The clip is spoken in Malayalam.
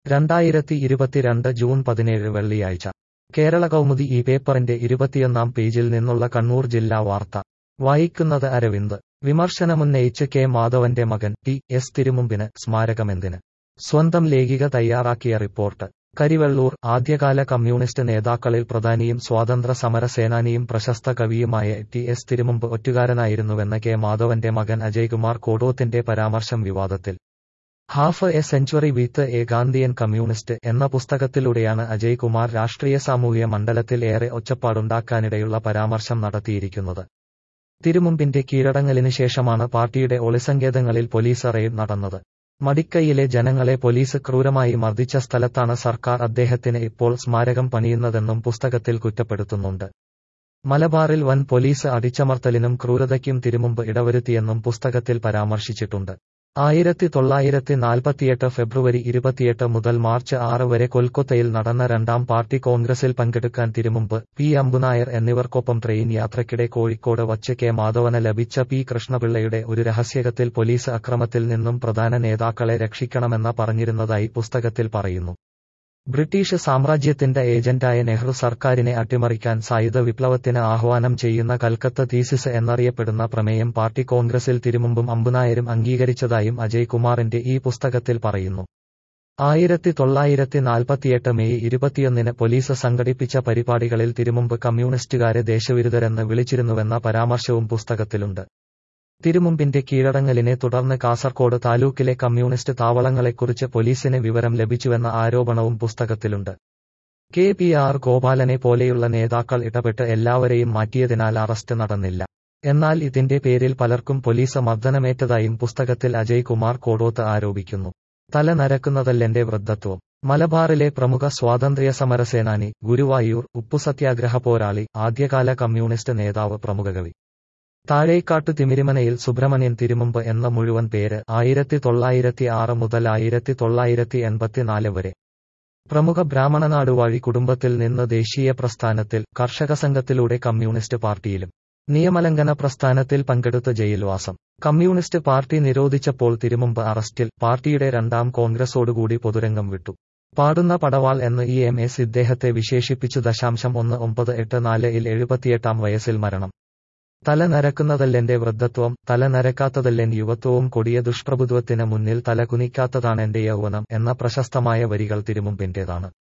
രണ്ടായിരത്തി ഇരുപത്തിരണ്ട് ജൂൺ പതിനേഴ് വെള്ളിയാഴ്ച കേരള കൗമുദി ഈ പേപ്പറിന്റെ ഇരുപത്തിയൊന്നാം പേജിൽ നിന്നുള്ള കണ്ണൂർ ജില്ലാ വാർത്ത വായിക്കുന്നത് അരവിന്ദ് വിമർശനമുന്നയിച്ച് കെ മാധവന്റെ മകൻ ടി എസ് തിരുമുമ്പിന് സ്മാരകമെന്തിന് സ്വന്തം ലേഖിക തയ്യാറാക്കിയ റിപ്പോർട്ട് കരിവെള്ളൂർ ആദ്യകാല കമ്മ്യൂണിസ്റ്റ് നേതാക്കളിൽ പ്രധാനിയും സ്വാതന്ത്ര്യ സമര സേനാനിയും പ്രശസ്ത കവിയുമായ ടി എസ് തിരുമുമ്പ് ഒറ്റുകാരനായിരുന്നുവെന്ന കെ മാധവന്റെ മകൻ അജയ്കുമാർ കോടോത്തിന്റെ പരാമർശം വിവാദത്തിൽ half a century with a Gandhian communist എന്ന പുസ്തകത്തിലൂടെയാണ് അജയ് കുമാർ രാഷ്ട്രീയ സാമൂഹ്യ മണ്ഡലത്തിൽ ഏറെ ഒച്ചപ്പാടുണ്ടാക്കാനിടയുള്ള പരാമർശം നടത്തിയിരിക്കുന്നത് തിരുമുമ്പിന്റെ കീഴടങ്ങലിന് ശേഷമാണ് പാർട്ടിയുടെ ഒളിസങ്കേതങ്ങളിൽ പോലീസ് റെയ്ഡ് നടന്നത് മടിക്കൈയിലെ ജനങ്ങളെ പോലീസ് ക്രൂരമായി മർദ്ദിച്ച സ്ഥലത്താണ് സർക്കാർ അദ്ദേഹത്തിന് ഇപ്പോൾ സ്മാരകം പണിയുന്നതെന്നും പുസ്തകത്തിൽ കുറ്റപ്പെടുത്തുന്നുണ്ട് മലബാറിൽ വൻ പോലീസ് അടിച്ചമർത്തലിനും ക്രൂരതയ്ക്കും തിരുമുമ്പ് ഇടവരുത്തിയെന്നും പുസ്തകത്തിൽ പരാമർശിച്ചിട്ടുണ്ട് ആയിരത്തി തൊള്ളായിരത്തി നാൽപ്പത്തിയെട്ട് ഫെബ്രുവരി ഇരുപത്തിയെട്ട് മുതൽ മാർച്ച് ആറ് വരെ കൊൽക്കത്തയിൽ നടന്ന രണ്ടാം പാർട്ടി കോൺഗ്രസിൽ പങ്കെടുക്കാൻ തിരുമുമ്പ് പി അമ്പുനായർ എന്നിവർക്കൊപ്പം ട്രെയിൻ യാത്രയ്ക്കിടെ കോഴിക്കോട് വച്ച് കെ മാധവന് ലഭിച്ച പി കൃഷ്ണപിള്ളയുടെ ഒരു രഹസ്യകത്തിൽ പോലീസ് അക്രമത്തിൽ നിന്നും പ്രധാന നേതാക്കളെ രക്ഷിക്കണമെന്ന പറഞ്ഞിരുന്നതായി പുസ്തകത്തിൽ പറയുന്നു ബ്രിട്ടീഷ് സാമ്രാജ്യത്തിന്റെ ഏജന്റായ നെഹ്റു സർക്കാരിനെ അട്ടിമറിക്കാൻ സായുധ വിപ്ലവത്തിന് ആഹ്വാനം ചെയ്യുന്ന കൽക്കത്ത തീസിസ് എന്നറിയപ്പെടുന്ന പ്രമേയം പാർട്ടി കോൺഗ്രസിൽ തിരുമുമ്പും അമ്പുനായരും അംഗീകരിച്ചതായും അജയ് കുമാറിന്റെ ഈ പുസ്തകത്തിൽ പറയുന്നു ആയിരത്തി തൊള്ളായിരത്തി നാൽപ്പത്തിയെട്ട് മെയ് ഇരുപത്തിയൊന്നിന് പോലീസ് സംഘടിപ്പിച്ച പരിപാടികളിൽ തിരുമുമ്പ് കമ്മ്യൂണിസ്റ്റുകാരെ ദേശവിരുദ്ധരെന്ന് വിളിച്ചിരുന്നുവെന്ന പരാമർശവും പുസ്തകത്തിലുണ്ട് തിരുമുമ്പിന്റെ കീഴടങ്ങലിനെ തുടർന്ന് കാസർകോട് താലൂക്കിലെ കമ്മ്യൂണിസ്റ്റ് താവളങ്ങളെക്കുറിച്ച് പോലീസിന് വിവരം ലഭിച്ചുവെന്ന ആരോപണവും പുസ്തകത്തിലുണ്ട് കെ പി ആർ ഗോപാലനെ പോലെയുള്ള നേതാക്കൾ ഇടപെട്ട് എല്ലാവരെയും മാറ്റിയതിനാൽ അറസ്റ്റ് നടന്നില്ല എന്നാൽ ഇതിന്റെ പേരിൽ പലർക്കും പോലീസ് മർദ്ദനമേറ്റതായും പുസ്തകത്തിൽ അജയ് കുമാർ കോടോത്ത് ആരോപിക്കുന്നു തല നരക്കുന്നതല്ലെന്റെ വൃദ്ധത്വം മലബാറിലെ പ്രമുഖ സ്വാതന്ത്ര്യ സമരസേനാനി ഗുരുവായൂർ ഉപ്പുസത്യാഗ്രഹ പോരാളി ആദ്യകാല കമ്മ്യൂണിസ്റ്റ് നേതാവ് പ്രമുഖ കവി താഴേക്കാട്ടു തിമിരിമനയിൽ സുബ്രഹ്മണ്യൻ തിരുമുമ്പ് എന്ന മുഴുവൻ പേര് ആയിരത്തി തൊള്ളായിരത്തി ആറ് മുതൽ ആയിരത്തി തൊള്ളായിരത്തി എൺപത്തിനാല് വരെ പ്രമുഖ ബ്രാഹ്മണനാടുവാഴി കുടുംബത്തിൽ നിന്ന് ദേശീയ പ്രസ്ഥാനത്തിൽ കർഷക സംഘത്തിലൂടെ കമ്മ്യൂണിസ്റ്റ് പാർട്ടിയിലും നിയമലംഘന പ്രസ്ഥാനത്തിൽ പങ്കെടുത്ത ജയിൽവാസം കമ്മ്യൂണിസ്റ്റ് പാർട്ടി നിരോധിച്ചപ്പോൾ തിരുമുമ്പ് അറസ്റ്റിൽ പാർട്ടിയുടെ രണ്ടാം കോൺഗ്രസോടുകൂടി പൊതുരംഗം വിട്ടു പാടുന്ന പടവാൾ എന്ന് ഇ എം എസ് ഇദ്ദേഹത്തെ വിശേഷിപ്പിച്ചു ദശാംശം ഒന്ന് ഒമ്പത് എട്ട് നാല് ഇൽ എഴുപത്തിയെട്ടാം വയസ്സിൽ മരണം തല നരക്കുന്നതല്ലെന്റെ വൃദ്ധത്വം തല നരക്കാത്തതല്ലെൻ യുവത്വവും കൊടിയ ദുഷ്പ്രഭുത്വത്തിന് മുന്നിൽ തല കുനിക്കാത്തതാണെന്റെ യൗവനം എന്ന പ്രശസ്തമായ വരികൾ തിരുമുമ്പിന്റേതാണ്